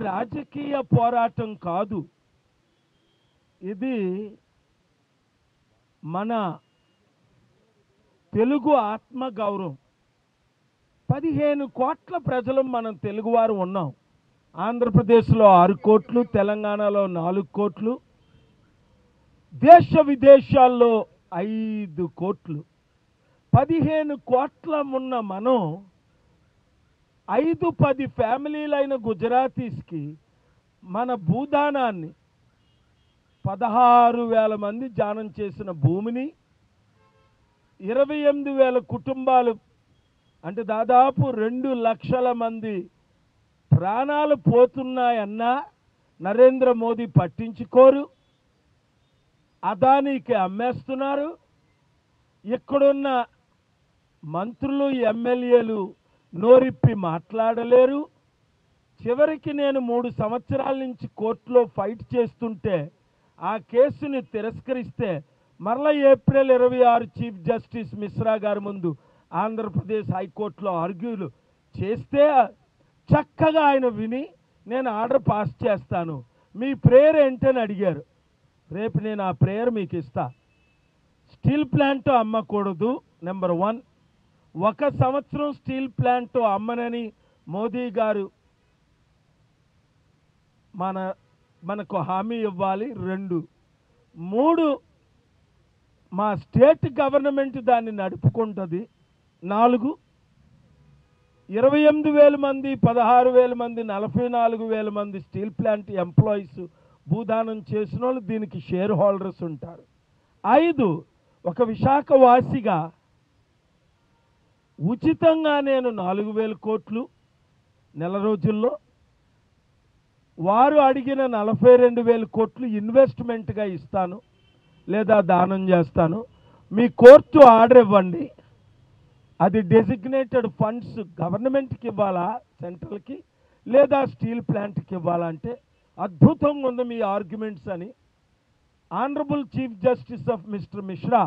రాజకీయ పోరాటం కాదు ఇది మన తెలుగు ఆత్మ గౌరవం పదిహేను కోట్ల ప్రజలు మనం తెలుగువారు ఉన్నాం ఆంధ్రప్రదేశ్లో ఆరు కోట్లు తెలంగాణలో నాలుగు కోట్లు దేశ విదేశాల్లో ఐదు కోట్లు పదిహేను కోట్ల ఉన్న మనం ఐదు పది ఫ్యామిలీలైన గుజరాతీస్కి మన భూదానాన్ని పదహారు వేల మంది జానం చేసిన భూమిని ఇరవై ఎనిమిది వేల కుటుంబాలు అంటే దాదాపు రెండు లక్షల మంది ప్రాణాలు పోతున్నాయన్నా నరేంద్ర మోదీ పట్టించుకోరు అదానికి అమ్మేస్తున్నారు ఇక్కడున్న మంత్రులు ఎమ్మెల్యేలు నోరిప్పి మాట్లాడలేరు చివరికి నేను మూడు సంవత్సరాల నుంచి కోర్టులో ఫైట్ చేస్తుంటే ఆ కేసుని తిరస్కరిస్తే మరలా ఏప్రిల్ ఇరవై ఆరు చీఫ్ జస్టిస్ మిశ్రా గారి ముందు ఆంధ్రప్రదేశ్ హైకోర్టులో ఆర్గ్యూలు చేస్తే చక్కగా ఆయన విని నేను ఆర్డర్ పాస్ చేస్తాను మీ ప్రేయర్ ఏంటని అడిగారు రేపు నేను ఆ ప్రేయర్ మీకు ఇస్తా స్టీల్ ప్లాంట్ అమ్మకూడదు నెంబర్ వన్ ఒక సంవత్సరం స్టీల్ ప్లాంట్ అమ్మనని మోదీ గారు మన మనకు హామీ ఇవ్వాలి రెండు మూడు మా స్టేట్ గవర్నమెంట్ దాన్ని నడుపుకుంటుంది నాలుగు ఇరవై ఎనిమిది వేల మంది పదహారు వేల మంది నలభై నాలుగు వేల మంది స్టీల్ ప్లాంట్ ఎంప్లాయీస్ భూదానం చేసిన వాళ్ళు దీనికి షేర్ హోల్డర్స్ ఉంటారు ఐదు ఒక విశాఖ వాసిగా ఉచితంగా నేను నాలుగు వేల కోట్లు నెల రోజుల్లో వారు అడిగిన నలభై రెండు వేల కోట్లు ఇన్వెస్ట్మెంట్గా ఇస్తాను లేదా దానం చేస్తాను మీ కోర్టు ఆర్డర్ ఇవ్వండి అది డెసిగ్నేటెడ్ ఫండ్స్ గవర్నమెంట్కి ఇవ్వాలా సెంట్రల్కి లేదా స్టీల్ ప్లాంట్కి ఇవ్వాలా అంటే అద్భుతంగా ఉంది మీ ఆర్గ్యుమెంట్స్ అని honourable chief justice of mister Mishra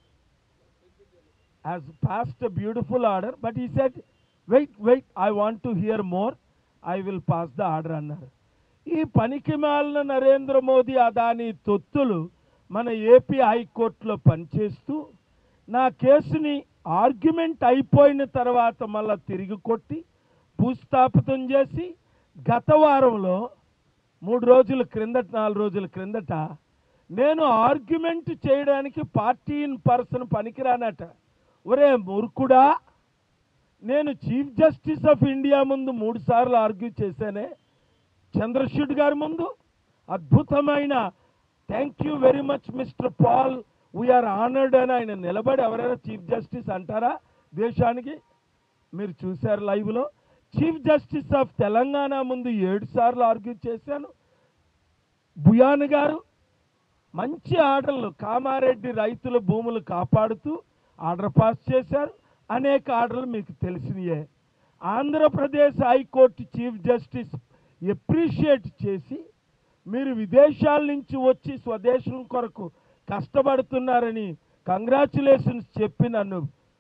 has passed a beautiful order, but he said, wait, wait, I want to hear more. I will pass the order అన్నారు ఈ పనికి మాలిన నరేంద్ర మోదీ అదాని తొత్తులు మన ఏపీ హైకోర్టులో పనిచేస్తూ నా కేసుని ఆర్గ్యుమెంట్ అయిపోయిన తర్వాత మళ్ళా తిరిగి కొట్టి భూస్థాపితం చేసి గత వారంలో మూడు రోజుల క్రిందట నాలుగు రోజుల క్రిందట నేను ఆర్గ్యుమెంట్ చేయడానికి పార్టీ ఇన్ పర్సన్ పనికిరానట ఒరే మూర్ఖుడా నేను చీఫ్ జస్టిస్ ఆఫ్ ఇండియా ముందు మూడు సార్లు ఆర్గ్యూ చేశానే చంద్రశూడ్ గారి ముందు అద్భుతమైన thank you very much mister Paul we are honoured అని ఆయన నిలబడి ఎవరైనా చీఫ్ జస్టిస్ అంటారా దేశానికి మీరు చూశారు లైవ్లో చీఫ్ జస్టిస్ ఆఫ్ తెలంగాణ ముందు ఏడు సార్లు ఆర్గ్యూ చేశాను బుయాన్ గారు మంచి ఆర్డర్లు కామారెడ్డి రైతుల భూములు కాపాడుతూ ఆర్డర్ పాస్ చేశారు అనేక ఆర్డర్లు మీకు తెలిసినయే Andhra Pradesh high court chief justice appreciate చేసి మీరు విదేశాల నుంచి వచ్చి స్వదేశం కొరకు కష్టపడుతున్నారని కంగ్రాచులేషన్స్ చెప్పి నన్ను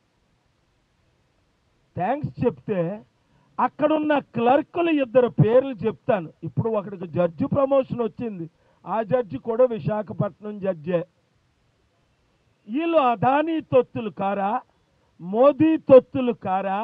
థ్యాంక్స్ చెప్తే అక్కడున్న క్లర్కులు ఇద్దరు పేర్లు చెప్తాను ఇప్పుడు ఒకడికి జడ్జి ప్రమోషన్ వచ్చింది ఆ జడ్జి కూడా విశాఖపట్నం జడ్జే వీళ్ళు అదానీ తొత్తులు కారా మోదీ తొత్తులు కారా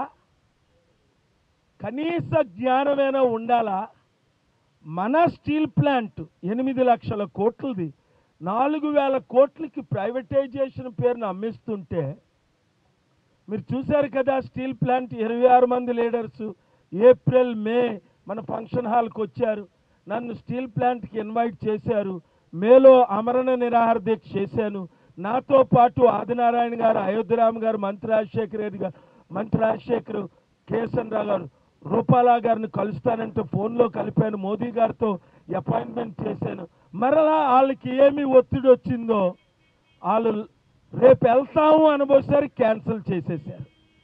కనీస జ్ఞానమైనా ఉండాలా మన స్టీల్ ప్లాంట్ ఎనిమిది లక్షల కోట్లది నాలుగు వేల కోట్లకి ప్రైవేటైజేషన్ పేరును అమ్మిస్తుంటే మీరు చూశారు కదా స్టీల్ ప్లాంట్ ఇరవై ఆరు మంది లీడర్స్ ఏప్రిల్ మే మన ఫంక్షన్ హాల్కి వచ్చారు నన్ను స్టీల్ ప్లాంట్కి ఇన్వైట్ చేశారు మేలో అమరణ నిరాహార దీక్ష చేశాను నాతో పాటు ఆదినారాయణ గారు అయోధ్యరామ్ గారు మంత్రి రాజశేఖర రెడ్డి గారు మంత్రి రాజశేఖర్ కేసన్ రావు గారు రూపాలా గారిని కలుస్తానంటే ఫోన్లో కలిపాను మోదీ గారితో అపాయింట్మెంట్ చేశాను మరలా వాళ్ళకి ఏమి ఒత్తిడి వచ్చిందో వాళ్ళు రేపు వెళ్తాము అనబోసారి క్యాన్సిల్ చేసేసారు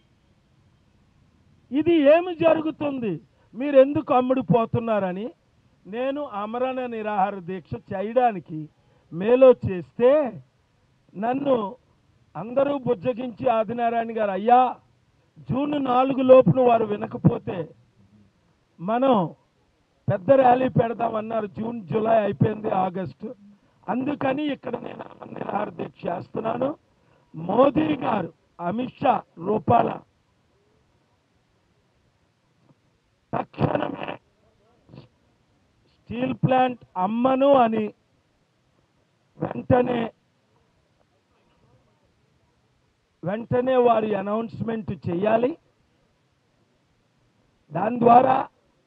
ఇది ఏమి జరుగుతుంది మీరు ఎందుకు అమ్ముడిపోతున్నారని నేను అమరణ నిరాహార దీక్ష చేయడానికి మేలో చేస్తే నన్ను అందరూ బుజ్జగించి ఆదినారాయణ గారు అయ్యా జూన్ నాలుగు లోపున వారు వినకపోతే మనం పెద్ద ర్యాలీ పెడదామన్నారు జూన్ జూలై అయిపోయింది ఆగస్టు అందుకని ఇక్కడ నేను నిరాహార దీక్ష చేస్తున్నాను మోదీ గారు అమిత్ షా రూపాల తక్షణమే స్టీల్ ప్లాంట్ అమ్మను అని వెంటనే వెంటనే వారి అనౌన్స్మెంట్ చేయాలి దాని ద్వారా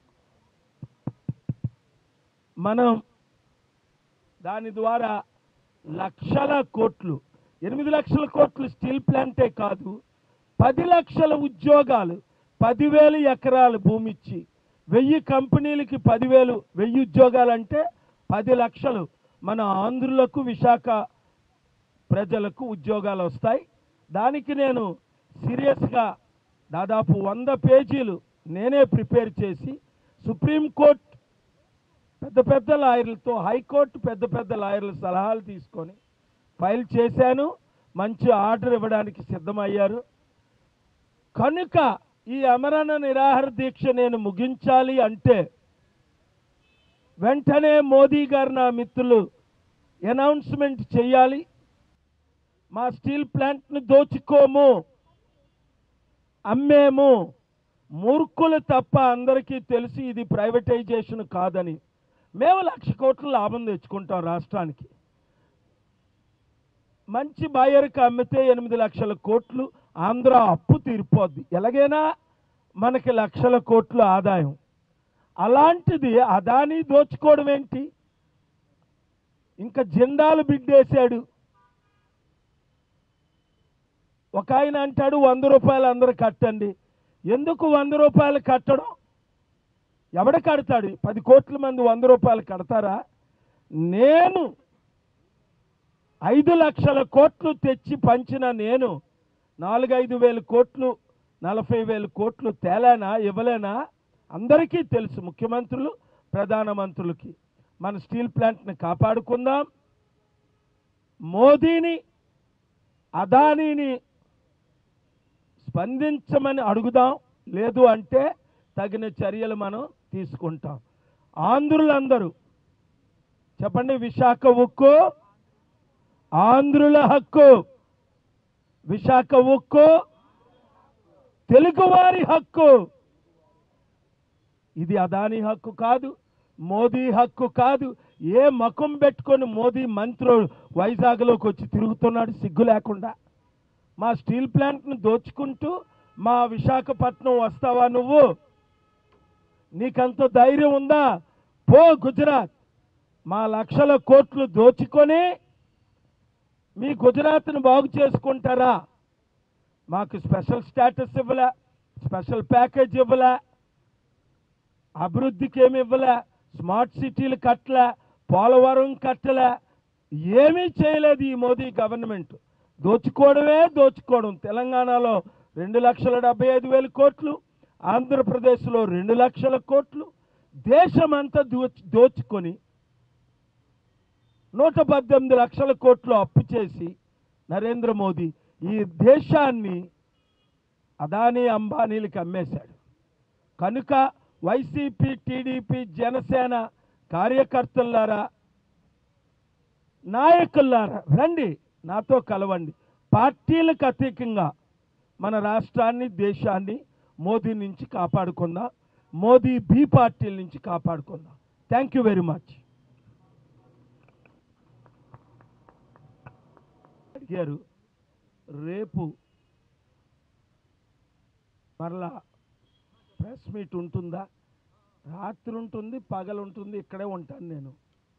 మనం దాని ద్వారా లక్షల కోట్లు ఎనిమిది లక్షల కోట్లు స్టీల్ ప్లాంటే కాదు పది లక్షల ఉద్యోగాలు పదివేలు ఎకరాలు భూమి ఇచ్చి వెయ్యి కంపెనీలకి పదివేలు వెయ్యి ఉద్యోగాలు అంటే పది లక్షలు మన ఆంధ్రులకు విశాఖ ప్రజలకు ఉద్యోగాలు వస్తాయి దానికి నేను సీరియస్గా దాదాపు వంద పేజీలు నేనే ప్రిపేర్ చేసి సుప్రీంకోర్టు పెద్ద పెద్ద లాయర్లతో హైకోర్టు పెద్ద పెద్ద లాయర్ల సలహాలు తీసుకొని ఫైల్ చేశాను మంచి ఆర్డర్ ఇవ్వడానికి సిద్ధమయ్యారు కనుక ఈ అమరణ నిరాహార దీక్ష నేను ముగించాలి అంటే వెంటనే మోదీ గారు నా మిత్రులు అనౌన్స్మెంట్ చేయాలి మా స్టీల్ ప్లాంట్ను దోచుకోము అమ్మేము మూర్ఖులు తప్ప అందరికీ తెలిసి ఇది ప్రైవేటైజేషన్ కాదని మేము లక్ష కోట్ల లాభం తెచ్చుకుంటాం రాష్ట్రానికి మంచి బాయర్కి అమ్మితే ఎనిమిది లక్షల కోట్లు ఆంధ్ర అప్పు తీరిపోద్ది ఎలాగైనా మనకి లక్షల కోట్లు ఆదాయం అలాంటిది అదాని దోచుకోవడం ఏంటి ఇంకా జెండాలు బిడ్డేశాడు ఒక ఆయన అంటాడు వంద రూపాయలు అందరూ కట్టండి ఎందుకు వంద రూపాయలు కట్టడం ఎవడ కడతాడు పది కోట్ల మంది వంద రూపాయలు కడతారా నేను ఐదు లక్షల కోట్లు తెచ్చి పంచిన నేను నాలుగైదు వేల కోట్లు నలభై వేల కోట్లు తేలానా ఇవ్వలేనా అందరికీ తెలుసు ముఖ్యమంత్రులు ప్రధానమంత్రులకి మన స్టీల్ ప్లాంట్ని కాపాడుకుందాం మోదీని అదానీని స్పందించమని అడుగుదాం లేదు అంటే తగిన చర్యలు మనం తీసుకుంటాం ఆంధ్రులందరూ చెప్పండి విశాఖ ఉక్కు ఆంధ్రుల హక్కు విశాఖ ఉక్కు తెలుగువారి హక్కు ఇది అదాని హక్కు కాదు మోదీ హక్కు కాదు ఏ మకం పెట్టుకొని మోదీ మంత్రులు వైజాగ్లోకి వచ్చి తిరుగుతున్నాడు సిగ్గు లేకుండా మా స్టీల్ ప్లాంట్ను దోచుకుంటూ మా విశాఖపట్నం వస్తావా నువ్వు నీకంత ధైర్యం ఉందా పో గుజరాత్ మా లక్షల కోట్లు దోచుకొని మీ గుజరాత్ను బాగు చేసుకుంటారా మాకు స్పెషల్ స్టేటస్ ఇవ్వలే స్పెషల్ ప్యాకేజ్ ఇవ్వలే అభివృద్ధికి ఏమి ఇవ్వలే స్మార్ట్ సిటీలు కట్టలే పోలవరం కట్టలే ఏమీ చేయలేదు ఈ మోదీ గవర్నమెంట్ దోచుకోవడమే దోచుకోవడం తెలంగాణలో రెండు లక్షల డెబ్బై ఐదు వేల కోట్లు ఆంధ్రప్రదేశ్లో రెండు లక్షల కోట్లు దేశమంతా దోచు దోచుకొని నూట పద్దెనిమిది లక్షల కోట్లు అప్పు చేసి నరేంద్ర మోదీ ఈ దేశాన్ని అదానీ అంబానీలకు అమ్మేశాడు కనుక వైసీపీ టీడీపీ జనసేన కార్యకర్తలారా నాయకులారా రండి నాతో కలవండి పార్టీలకు అతీతంగా మన రాష్ట్రాన్ని దేశాన్ని మోదీ నుంచి కాపాడుకుందాం మోదీ బి పార్టీల నుంచి కాపాడుకుందాం థ్యాంక్ యూ వెరీ మచ్ అడిగారు రేపు మరలా ప్రెస్ మీట్ ఉంటుందా రాత్రి ఉంటుంది పగలు ఉంటుంది ఇక్కడే ఉంటాను నేను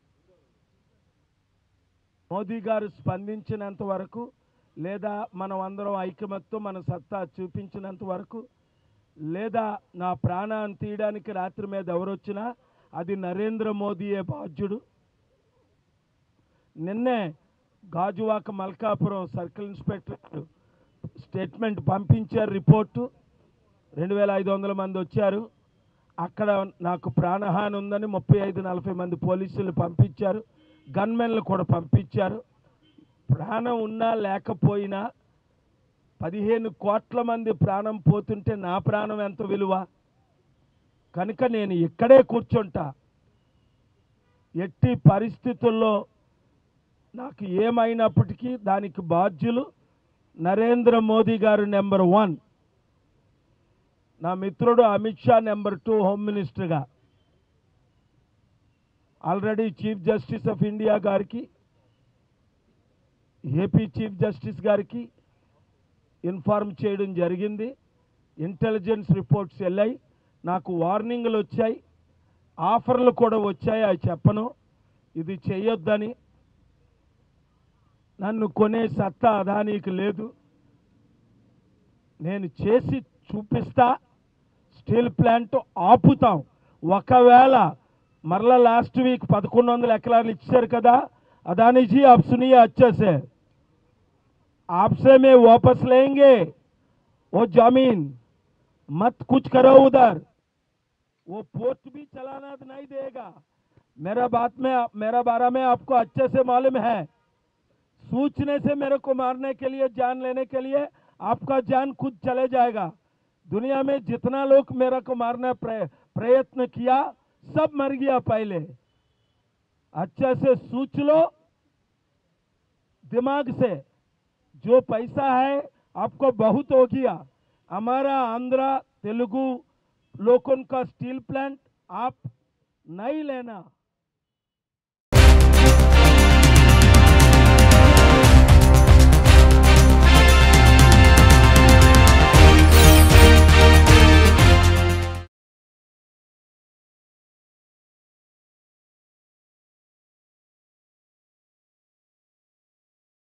మోదీ గారు స్పందించినంత వరకు లేదా మనం అందరం ఐకమత్తో మన సత్తా చూపించినంత వరకు లేదా నా ప్రాణాన్ని తీయడానికి రాత్రి మీద ఎవరొచ్చినా అది నరేంద్ర మోదీయే బాధ్యుడు నిన్నే Gajuwaka Malkapuram circle inspector statement పంపించారు రిపోర్టు రెండు వేల ఐదు వందల మంది వచ్చారు అక్కడ నాకు ప్రాణహాని ఉందని ముప్పై ఐదు నలభై మంది పోలీసులు పంపించారు గన్మెన్లు కూడా పంపించారు ప్రాణం ఉన్నా లేకపోయినా పదిహేను కోట్ల మంది ప్రాణం పోతుంటే నా ప్రాణం ఎంత విలువ కనుక నేను ఇక్కడే కూర్చుంటా ఎట్టి పరిస్థితుల్లో నాకు ఏమైనప్పటికీ దానికి బాధ్యులు నరేంద్ర మోదీ గారు నెంబర్ వన్ నా మిత్రుడు Amit Shah number two home మినిస్టర్గా already chief justice of India గారికి ఏపీ చీఫ్ జస్టిస్ గారికి ఇన్ఫార్మ్ చేయడం జరిగింది ఇంటెలిజెన్స్ రిపోర్ట్స్ వెళ్ళాయి నాకు వార్నింగ్లు వచ్చాయి ఆఫర్లు కూడా వచ్చాయి అవి చెప్పను ఇది చేయొద్దని నన్ను కొనే సత్తా అదానీకి లేదు నేను చేసి చూపిస్తా స్టీల్ ప్లాంట్ ఆపుతాం ఒకవేళ మరలా లాస్ట్ వీక్ పదకొండు వందల ఎకరాలు ఇచ్చారు కదా अदानी जी आप सुनिए अच्छे से आपसे मैं वापस लेंगे वो जमीन मत कुछ करो उधर वो पोस्ट भी चलाना नहीं देगा मेरा बात में मेरा बारे में आपको अच्छे से मालूम है सूचने से मेरे को मारने के लिए जान लेने के लिए आपका जान खुद चले जाएगा दुनिया में जितना लोग मेरे को मारने प्रय, प्रयत्न किया सब मर गया पहले अच्छे से सोच लो दिमाग से जो पैसा है आपको बहुत हो गया हमारा आंध्रा तेलुगु लोगों का स्टील प्लांट आप नहीं लेना